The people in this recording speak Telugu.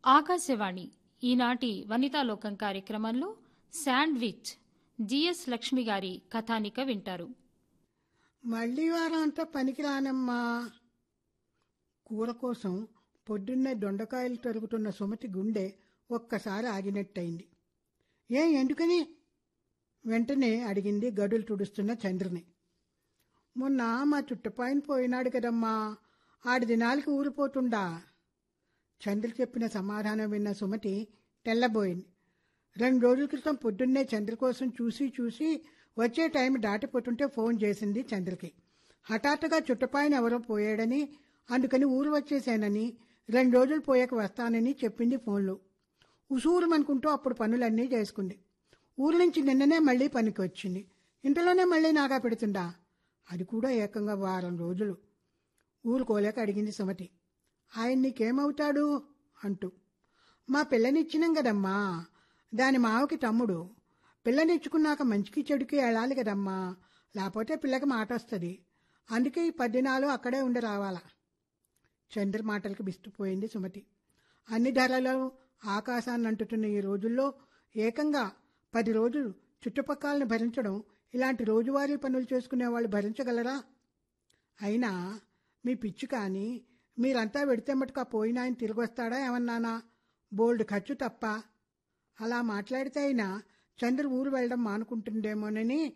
ఆకాశవాణి ఈనాటి వనితాలోకం కార్యక్రమంలో శాండ్విచ్ జిఎస్ లక్ష్మి గారి కథానిక వింటారు మళ్ళీ వారం అంతా పనికి రానమ్మా కూర కోసం పొద్దున్నే దొండకాయలు తరుగుతున్న సుమతి గుండె ఒక్కసారి ఆగినట్టయింది ఏ ఎందుకని వెంటనే అడిగింది గడులు తుడుస్తున్న చంద్రుని మొన్న మా చుట్టపాయన పోయినాడు కదమ్మా ఆడి దినాలకి ఊరిపోతుండా చంద్ర చెప్పిన సమాధానం విన్న సుమతి తెల్లబోయింది రెండు రోజుల క్రితం పొద్దున్నే చంద్ర కోసం చూసి చూసి వచ్చే టైం దాటిపోతుంటే ఫోన్ చేసింది చంద్రకి హఠాత్తుగా చుట్టపాయన ఎవరో పోయాడని అందుకని ఊరు వచ్చేసానని రెండు రోజులు పోయాక వస్తానని చెప్పింది ఫోన్లో ఉసూరుమనుకుంటూ అప్పుడు పనులన్నీ చేసుకుంది ఊరు నుంచి నిన్ననే మళ్ళీ పనికి వచ్చింది ఇంట్లోనే మళ్ళీ నాగా పెడుతుందా అది కూడా ఏకంగా వారం రోజులు ఊరుకోలేక అడిగింది సుమతి ఆయన నీకేమవుతాడు అంటూ మా పిల్లనిచ్చినాం కదమ్మా దాని మావకి తమ్ముడు పిల్లనిచ్చుకున్నాక మంచికి చెడుకి వెళ్ళాలి కదమ్మా లేకపోతే పిల్లకి మాట వస్తుంది అందుకే ఈ పద్దినాలు అక్కడే ఉండి రావాలా చంద్ర మాటలకు బిస్తుపోయింది సుమతి అన్ని ధరలు ఆకాశాన్ని అంటుతున్న ఈ రోజుల్లో ఏకంగా పది రోజులు చుట్టుపక్కలను భరించడం ఇలాంటి రోజువారీ పనులు చేసుకునే వాళ్ళు భరించగలరా అయినా మీ పిచ్చి కానీ మీరంతా పెడితే మటుకు ఆ పోయిన ఆయన తిరిగి వస్తాడా ఏమన్నానా బోల్డ్ ఖర్చు తప్ప అలా మాట్లాడితే అయినా చంద్ర ఊరు వెళ్ళడం మానుకుంటుండేమోనని